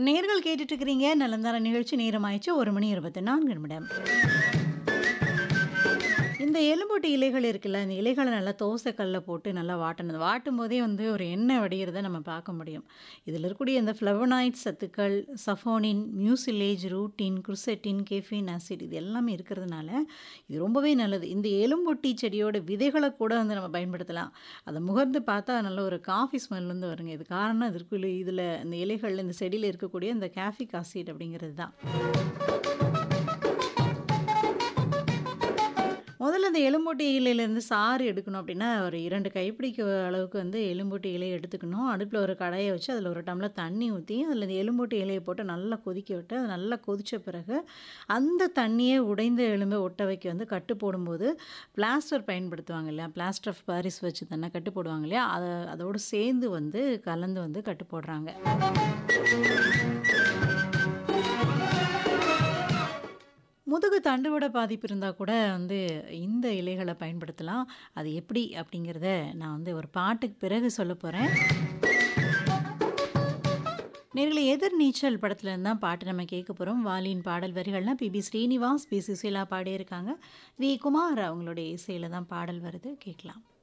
நேர்கள் கேட்டுட்டு இருக்கிறீங்க நலந்தார நிகழ்ச்சி நேரமாயிடுச்சு ஒரு மணி இருபத்தி நான்கு நிமிடம் இந்த எலும்பூட்டு இலைகள் இருக்குல்ல இந்த இலைகளை நல்லா தோசைக்கல்ல போட்டு நல்லா வாட்டணும் வாட்டும் போதே வந்து ஒரு எண்ணெய் வடிகிறத நம்ம பார்க்க முடியும் இதில் இருக்கக்கூடிய இந்த ஃப்ளவனாய்ட் சத்துக்கள் saponin mucilage rutin quercetin caffeic acid இது எல்லாமே இருக்கிறதுனால இது ரொம்பவே நல்லது இந்த எலும்பொட்டி செடியோட விதைகளை கூட வந்து நம்ம பயன்படுத்தலாம் அதை முகர்ந்து பார்த்தா நல்ல ஒரு காஃபி ஸ்மெல் வந்து வருங்க இது காரணம் இதற்கு இதில் இந்த இலைகள் இந்த செடியில் இருக்கக்கூடிய இந்த கேஃபிக் ஆசிட் அப்படிங்கிறது தான் முதல்ல இந்த எலும்பூட்டி இலையிலேருந்து சாறு எடுக்கணும் அப்படின்னா ஒரு இரண்டு கைப்பிடிக்கு அளவுக்கு வந்து எலும்பூட்டி இலையை எடுத்துக்கணும் அடுப்பில் ஒரு கடாயை வச்சு அதில் ஒரு டம்ளர் தண்ணி ஊற்றி அதில் இந்த எலும்பூட்டி இலையை போட்டு நல்லா கொதிக்க விட்டு அது நல்லா கொதித்த பிறகு அந்த தண்ணியை உடைந்த எலும்பை ஒட்ட வைக்க வந்து கட்டு போடும்போது பிளாஸ்டர் பயன்படுத்துவாங்க இல்லையா பிளாஸ்டர் ஆஃப் பாரிஸ் வச்சு தானே கட்டு போடுவாங்க இல்லையா அதை அதோடு சேர்ந்து வந்து கலந்து வந்து கட்டு போடுறாங்க முதுகு தண்டுவட பாதிப்பு இருந்தால் கூட வந்து இந்த இலைகளை பயன்படுத்தலாம் அது எப்படி அப்படிங்கிறத நான் வந்து ஒரு பாட்டுக்கு பிறகு சொல்ல போகிறேன் நேர்களை எதிர் நீச்சல் படத்துல இருந்து தான் பாட்டு நம்ம கேட்க போகிறோம் வாலியின் பாடல் வரிகள்லாம் பிபி ஸ்ரீனிவாஸ் பி சுசீலா பாடியிருக்காங்க வி குமார் அவங்களுடைய இசையில் தான் பாடல் வருது கேட்கலாம்